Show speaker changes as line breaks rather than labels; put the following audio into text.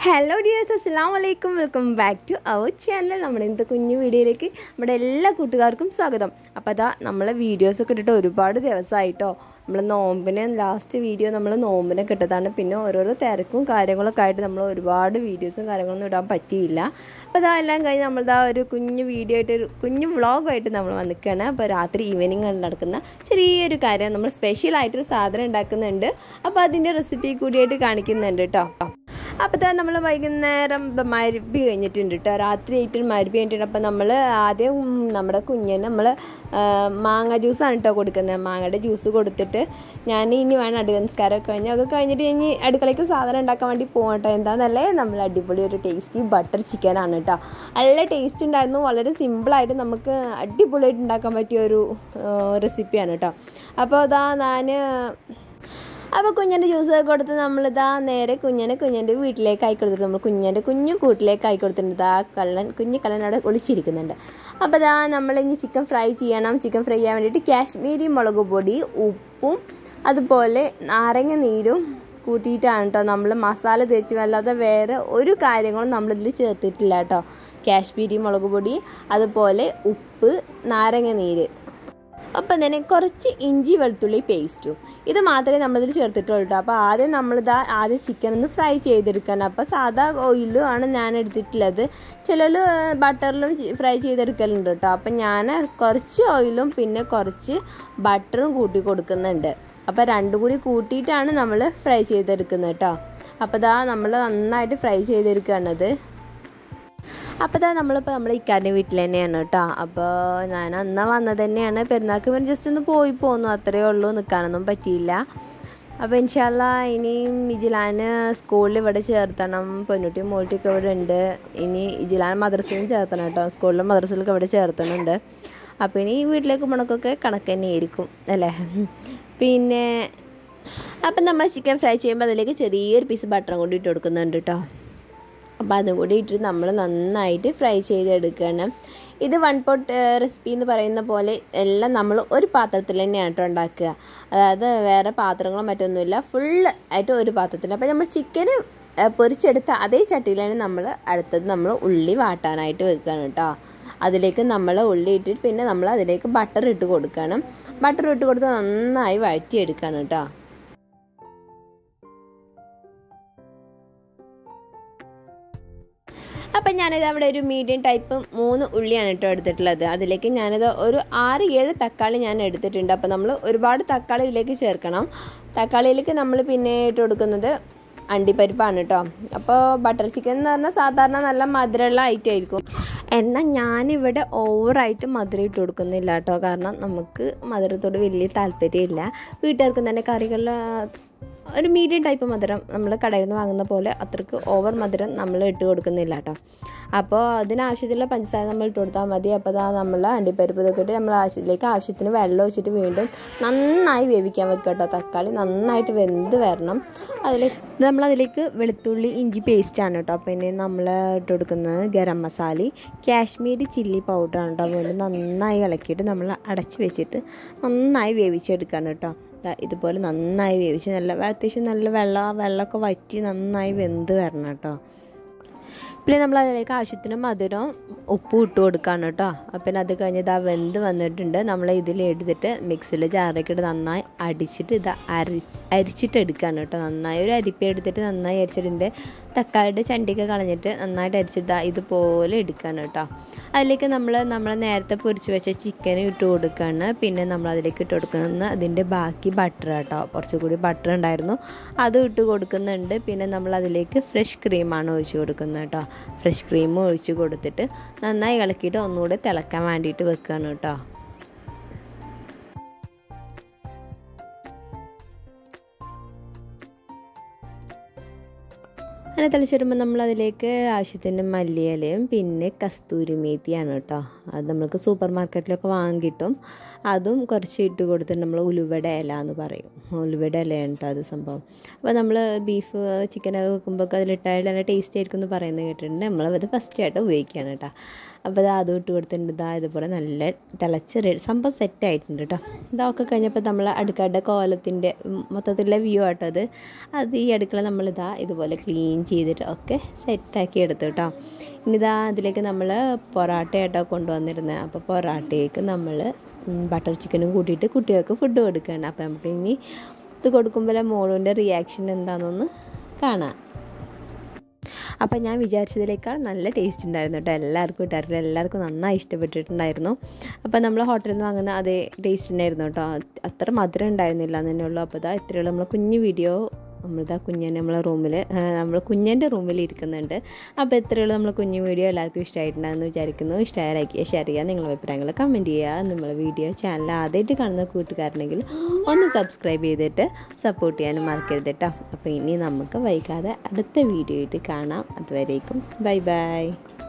hello dears അസ്സാം വലൈക്കും welcome back to our channel നമ്മുടെ ഇന്നത്തെ കുഞ്ഞു വീഡിയോയിലേക്ക് നമ്മുടെ എല്ലാ കൂട്ടുകാർക്കും സ്വാഗതം അപ്പോൾ അതാ നമ്മളെ വീഡിയോസൊക്കെ ഇട്ടിട്ട് ഒരുപാട് ദിവസമായിട്ടോ നമ്മൾ നോമ്പിന് ലാസ്റ്റ് വീഡിയോ നമ്മൾ നോമ്പിനൊക്കെ ഇട്ടതാണ് പിന്നെ ഓരോരോ തിരക്കും കാര്യങ്ങളൊക്കെ ആയിട്ട് നമ്മൾ ഒരുപാട് വീഡിയോസും കാര്യങ്ങളൊന്നും ഇടാൻ പറ്റിയില്ല അപ്പോൾ അതാ എല്ലാം കഴിഞ്ഞ് നമ്മളിതാ ഒരു കുഞ്ഞു വീഡിയോ ആയിട്ട് ഒരു കുഞ്ഞു വ്ളോഗായിട്ട് നമ്മൾ വന്നിക്കുകയാണ് അപ്പോൾ രാത്രി ഈവനിങ് നടക്കുന്ന ചെറിയൊരു കാര്യം നമ്മൾ സ്പെഷ്യലായിട്ടൊരു സാധനം ഉണ്ടാക്കുന്നുണ്ട് അപ്പോൾ അതിൻ്റെ റെസിപ്പി കൂടിയായിട്ട് കാണിക്കുന്നുണ്ട് കേട്ടോ അപ്പോൾ തന്നെ നമ്മൾ വൈകുന്നേരം മരുപ്പി കഴിഞ്ഞിട്ടുണ്ട് കേട്ടോ രാത്രി ആയിട്ട് മരുപ്പി കഴിഞ്ഞിട്ടുണ്ട് അപ്പോൾ നമ്മൾ ആദ്യം നമ്മുടെ കുഞ്ഞിന് നമ്മൾ മാങ്ങ ജ്യൂസാണ് കേട്ടോ കൊടുക്കുന്നത് മാങ്ങയുടെ ജ്യൂസ് കൊടുത്തിട്ട് ഞാൻ ഇനി വേണം അടുക്ക നിസ്കാരമൊക്കെ കഴിഞ്ഞ് ഒക്കെ കഴിഞ്ഞിട്ട് ഇനി അടുക്കളയ്ക്ക് സാധനം ഉണ്ടാക്കാൻ വേണ്ടി പോകട്ടോ എന്താണെന്നല്ലേ നമ്മൾ അടിപൊളി ഒരു ടേസ്റ്റി ബട്ടർ ചിക്കനാണ് കേട്ടോ നല്ല ടേസ്റ്റ് ഉണ്ടായിരുന്നു വളരെ സിമ്പിളായിട്ട് നമുക്ക് അടിപൊളിയായിട്ട് ഉണ്ടാക്കാൻ പറ്റിയ ഒരു റെസിപ്പിയാണ് കേട്ടോ അപ്പോൾ അതാ ഞാൻ അപ്പോൾ കുഞ്ഞിൻ്റെ ജ്യൂസ് കൊടുത്ത് നമ്മളിതാ നേരെ കുഞ്ഞിനെ കുഞ്ഞിൻ്റെ വീട്ടിലേക്ക് ആയി കൊടുത്തിട്ട് നമ്മൾ കുഞ്ഞിൻ്റെ കുഞ്ഞു കൂട്ടിലേക്ക് ആയി കൊടുത്തിട്ടുണ്ട് ആ കള്ളൻ കുഞ്ഞു കള്ളൻ അവിടെ ഒളിച്ചിരിക്കുന്നുണ്ട് അപ്പോൾ ഇതാ നമ്മൾ ഇനി ചിക്കൻ ഫ്രൈ ചെയ്യണം ചിക്കൻ ഫ്രൈ ചെയ്യാൻ വേണ്ടിയിട്ട് കാശ്മീരി മുളക് പൊടി ഉപ്പും അതുപോലെ നാരങ്ങ നീരും കൂട്ടിയിട്ടാണ് കേട്ടോ നമ്മൾ മസാല തേച്ച് അല്ലാതെ വേറെ ഒരു കാര്യങ്ങളും നമ്മളിതിൽ ചേർത്തിട്ടില്ല കേട്ടോ കാശ്മീരി മുളക് പൊടി അതുപോലെ ഉപ്പ് നാരങ്ങ നീര് അപ്പം തന്നെ കുറച്ച് ഇഞ്ചി വെളുത്തുള്ളി പേസ്റ്റും ഇത് മാത്രമേ നമ്മളിതിൽ ചേർത്തിട്ടുള്ളൂ കേട്ടോ അപ്പോൾ ആദ്യം നമ്മളിതാ ആദ്യം ചിക്കൻ ഒന്ന് ഫ്രൈ ചെയ്തെടുക്കണം അപ്പോൾ സാധാ ഓയിലും ആണ് ഞാൻ എടുത്തിട്ടുള്ളത് ചിലർ ബട്ടറിലും ഫ്രൈ ചെയ്തെടുക്കലുണ്ട് കേട്ടോ അപ്പം ഞാൻ കുറച്ച് ഓയിലും പിന്നെ കുറച്ച് ബട്ടറും കൂട്ടി കൊടുക്കുന്നുണ്ട് അപ്പോൾ രണ്ടും കൂടി കൂട്ടിയിട്ടാണ് നമ്മൾ ഫ്രൈ ചെയ്തെടുക്കുന്നത് കേട്ടോ അപ്പോൾ ഇതാ നമ്മൾ നന്നായിട്ട് ഫ്രൈ ചെയ്തെടുക്കുകയാണത് അപ്പോൾ ഇതാ നമ്മളിപ്പോൾ നമ്മുടെ ഇക്കാൻ്റെ വീട്ടിൽ തന്നെയാണ് കേട്ടോ അപ്പോൾ ഞാൻ അന്ന് വന്നത് തന്നെയാണ് പെരുന്നാൾക്ക് ഇവൻ ജസ്റ്റ് ഒന്ന് പോയി പോന്നു അത്രയേ ഉള്ളൂ നിൽക്കാനൊന്നും പറ്റിയില്ല അപ്പോൾ ഇൻഷാല്ല ഇനിയും ഇജിലാന് സ്കൂളിൽ ഇവിടെ ചേർത്തണം പൊന്നൂട്ടി മോൾട്ടിയൊക്കെ ഇവിടെ ഉണ്ട് ഇനി ഇജിലാൻ മദ്രസയിലും ചേർത്തണം കേട്ടോ സ്കൂളിലും മദ്രസയിലൊക്കെ ഇവിടെ ചേർത്തുന്നുണ്ട് അപ്പോൾ ഇനി വീട്ടിലേക്ക് പോണക്കൊക്കെ കണക്ക് തന്നെയായിരിക്കും അല്ലേ പിന്നെ അപ്പം നമ്മൾ ചിക്കൻ ഫ്രൈ ചെയ്യുമ്പോൾ അതിലേക്ക് ചെറിയൊരു പീസ് ബട്ടറും കൂടി ഇട്ട് കൊടുക്കുന്നുണ്ട് കേട്ടോ അപ്പോൾ അതും കൂടി ഇട്ടിട്ട് നമ്മൾ നന്നായിട്ട് ഫ്രൈ ചെയ്തെടുക്കണം ഇത് വൺ പോട്ട് റെസിപ്പി എന്ന് പറയുന്ന പോലെ എല്ലാം നമ്മൾ ഒരു പാത്രത്തിൽ തന്നെയാണ് കേട്ടോ ഉണ്ടാക്കുക അതായത് വേറെ പാത്രങ്ങളോ മറ്റൊന്നുമില്ല ഫുൾ ആയിട്ട് ഒരു പാത്രത്തിൽ അപ്പോൾ നമ്മൾ ചിക്കന് പൊരിച്ചെടുത്ത അതേ ചട്ടിയിലാണ് നമ്മൾ അടുത്തത് നമ്മൾ ഉള്ളി വാട്ടാനായിട്ട് വെക്കുകയാണ് കേട്ടോ അതിലേക്ക് നമ്മൾ ഉള്ളി ഇട്ടിട്ട് പിന്നെ നമ്മൾ അതിലേക്ക് ബട്ടർ ഇട്ട് കൊടുക്കണം ബട്ടർ ഇട്ട് കൊടുത്ത് നന്നായി വഴറ്റിയെടുക്കണം കേട്ടോ അപ്പം ഞാനിത് അവിടെ ഒരു മീഡിയം ടൈപ്പ് മൂന്ന് ഉള്ളിയാണ് കേട്ടോ എടുത്തിട്ടുള്ളത് അതിലേക്ക് ഞാനിത് ഒരു ആറ് ഏഴ് തക്കാളി ഞാൻ എടുത്തിട്ടുണ്ട് അപ്പോൾ നമ്മൾ ഒരുപാട് തക്കാളി ഇതിലേക്ക് ചേർക്കണം തക്കാളിയിലേക്ക് നമ്മൾ പിന്നെ ഇട്ട് കൊടുക്കുന്നത് അണ്ടിപ്പരിപ്പാണ് കേട്ടോ അപ്പോൾ ബട്ടർ ചിക്കൻ എന്ന് പറഞ്ഞാൽ സാധാരണ നല്ല മധുരമുള്ള ഐറ്റം ആയിരിക്കും എന്നാൽ ഞാനിവിടെ ഓവറായിട്ട് മധുരം ഇട്ട് കൊടുക്കുന്നില്ല കേട്ടോ കാരണം നമുക്ക് മധുരത്തോട് വലിയ താല്പര്യമില്ല വീട്ടുകാർക്കും തന്നെ കറികളിൽ ഒരു മീഡിയം ടൈപ്പ് മധുരം നമ്മൾ കടയിൽ നിന്ന് വാങ്ങുന്ന പോലെ അത്രക്ക് ഓവർ മധുരം നമ്മൾ ഇട്ട് കൊടുക്കുന്നില്ല കേട്ടോ അപ്പോൾ അതിനാവശ്യത്തിലുള്ള പഞ്ചസാര നമ്മൾ ഇട്ട് കൊടുത്താൽ മതി അപ്പോൾ അതാ നമ്മൾ അണ്ടിപ്പരിപ്പ് ഇതൊക്കെ ഇട്ട് നമ്മൾ ആവശ്യത്തിലേക്ക് ആവശ്യത്തിന് വെള്ളം ഒഴിച്ചിട്ട് വീണ്ടും നന്നായി വേവിക്കാൻ വെക്കുക കേട്ടോ തക്കാളി നന്നായിട്ട് വെന്ത് വരണം അതിൽ നമ്മളതിലേക്ക് വെളുത്തുള്ളി ഇഞ്ചി പേസ്റ്റാണ് കേട്ടോ പിന്നെ നമ്മൾ ഇട്ട് കൊടുക്കുന്നത് ഗരം മസാല കാശ്മീരി ചില്ലി പൗഡറാണ് കേട്ടോ വീണ്ടും നന്നായി ഇളക്കിയിട്ട് നമ്മൾ അടച്ച് വെച്ചിട്ട് നന്നായി വേവിച്ചെടുക്കുകയാണ് കേട്ടോ ഇതുപോലെ നന്നായി വേവിച്ച് നല്ല അത്യാവശ്യം നല്ല വെള്ളം വെള്ളമൊക്കെ വറ്റി നന്നായി വെന്ത് വരണം കേട്ടോ പിന്നെ നമ്മൾ അതിലേക്ക് ആവശ്യത്തിന് മധുരം ഉപ്പും ഇട്ട് കൊടുക്കുകയാണ് കേട്ടോ പിന്നെ അത് കഴിഞ്ഞ് ഇതാ വെന്ത് വന്നിട്ടുണ്ട് നമ്മൾ ഇതിൽ എടുത്തിട്ട് മിക്സിയിൽ ജാറിലേക്ക് ഇട്ട് നന്നായി അടിച്ചിട്ട് ഇത് അരിച്ച് അരിച്ചിട്ട് എടുക്കുകയാണ് കേട്ടോ നന്നായി ഒരു അരിപ്പ എടുത്തിട്ട് നന്നായി അരിച്ചിട്ടുണ്ട് തക്കാളിയുടെ ചണ്ടിയൊക്കെ കളഞ്ഞിട്ട് നന്നായിട്ട് അരിച്ചിട്ട് ഇതുപോലെ എടുക്കുകയാണ് കേട്ടോ അതിലേക്ക് നമ്മൾ നമ്മൾ നേരത്തെ പൊരിച്ച് വെച്ച ചിക്കൻ ഇട്ട് കൊടുക്കുകയാണ് പിന്നെ നമ്മൾ അതിലേക്ക് ഇട്ട് കൊടുക്കുന്നത് അതിൻ്റെ ബാക്കി ബട്ടർ കേട്ടോ കുറച്ചുകൂടി ബട്ടർ ഉണ്ടായിരുന്നു അതും ഇട്ട് കൊടുക്കുന്നുണ്ട് പിന്നെ നമ്മൾ അതിലേക്ക് ഫ്രഷ് ക്രീമാണ് ഒഴിച്ച് കൊടുക്കുന്നത് കേട്ടോ ഫ്രഷ് ക്രീം ഒഴിച്ച് കൊടുത്തിട്ട് നന്നായി ഇളക്കിയിട്ട് ഒന്നുകൂടെ തിളക്കാൻ വേണ്ടിയിട്ട് വെക്കുകയാണ് കേട്ടോ അങ്ങനെ തിളച്ച് വരുമ്പോൾ നമ്മൾ അതിലേക്ക് ആവശ്യത്തിന് മല്ലിയിലയും പിന്നെ കസ്തൂരി മേത്തിയാണ് കേട്ടോ അത് നമുക്ക് സൂപ്പർ മാർക്കറ്റിലൊക്കെ വാങ്ങിക്കിട്ടും അതും കുറച്ച് ഇട്ട് കൊടുത്തിട്ട് നമ്മൾ ഉലുവട ഇല എന്ന് പറയും ഉലുവട ഇലയാണ് കേട്ടോ അത് സംഭവം അപ്പോൾ നമ്മൾ ബീഫ് ചിക്കനൊക്കെ വെക്കുമ്പോൾ അതിലിട്ടാൽ നല്ല ടേസ്റ്റ് ആയിരിക്കും എന്ന് പറയുന്നത് കേട്ടിട്ടുണ്ട് നമ്മളത് ഫസ്റ്റ് ആയിട്ട് ഉപയോഗിക്കുകയാണ് കേട്ടോ അപ്പോൾ ഇതാ അതും ഇട്ട് കൊടുത്തിട്ടുണ്ട് ഇതാ ഇതുപോലെ നല്ല തിളച്ച് റെഡി സംഭവം സെറ്റ് ആയിട്ടുണ്ട് കേട്ടോ ഇതൊക്കെ കഴിഞ്ഞപ്പോൾ നമ്മൾ അടുക്കളയുടെ കോലത്തിൻ്റെ മൊത്തത്തിലുള്ള വ്യൂ ആട്ടോ അത് അത് ഈ അടുക്കള നമ്മളിതാ ഇതുപോലെ ക്ലീൻ ചെയ്തിട്ട് ഒക്കെ സെറ്റാക്കി എടുത്തു കേട്ടോ ഇനിതാ അതിലേക്ക് നമ്മൾ പൊറാട്ട ആട്ടോ കൊണ്ടുവന്നിരുന്നത് അപ്പോൾ പൊറാട്ടയ്ക്ക് നമ്മൾ ബട്ടർ ചിക്കനും കൂട്ടിയിട്ട് കുട്ടികൾക്ക് ഫുഡ് കൊടുക്കുകയാണ് അപ്പോൾ നമുക്ക് ഇനി ഇത് കൊടുക്കുമ്പോൾ മോളുവിൻ്റെ റിയാക്ഷൻ എന്താണെന്നൊന്ന് കാണാം അപ്പം ഞാൻ വിചാരിച്ചതിനേക്കാൾ നല്ല ടേസ്റ്റ് ഉണ്ടായിരുന്നു കേട്ടോ എല്ലാവർക്കും ഇട്ടായിരുന്നു എല്ലാവർക്കും നന്നായി ഇഷ്ടപ്പെട്ടിട്ടുണ്ടായിരുന്നു അപ്പോൾ നമ്മൾ ഹോട്ടലിൽ നിന്ന് വാങ്ങുന്ന അതേ ടേസ്റ്റ് ഉണ്ടായിരുന്നു കേട്ടോ അത്ര മധുരം ഉണ്ടായിരുന്നില്ല എന്ന് തന്നെ ഉള്ളൂ അപ്പോൾ ഇതാ ഇത്രയുള്ള നമ്മൾ കുഞ്ഞു വീഡിയോ നമ്മളിതാ കുഞ്ഞൻ നമ്മളെ റൂമിൽ നമ്മൾ കുഞ്ഞൻ്റെ റൂമിൽ ഇരിക്കുന്നുണ്ട് അപ്പോൾ ഇത്രയുള്ള നമ്മൾ കുഞ്ഞു വീഡിയോ എല്ലാവർക്കും ഇഷ്ടമായിട്ടുണ്ടാകുമെന്ന് വിചാരിക്കുന്നു ഇഷ്ടമായ ലൈക്ക് ചെയ്യുക ഷെയർ ചെയ്യുക നിങ്ങളുടെ അഭിപ്രായങ്ങൾ കമൻറ്റ് ചെയ്യുക നമ്മളെ വീഡിയോ ചാനൽ ആദ്യമായിട്ട് കാണുന്ന കൂട്ടുകാരനെങ്കിൽ ഒന്ന് സബ്സ്ക്രൈബ് ചെയ്തിട്ട് സപ്പോർട്ട് ചെയ്യാനും മറക്കരുത് കേട്ടോ അപ്പോൾ ഇനി നമുക്ക് വൈകാതെ അടുത്ത വീഡിയോ ആയിട്ട് കാണാം അതുവരേക്കും ബൈ ബൈ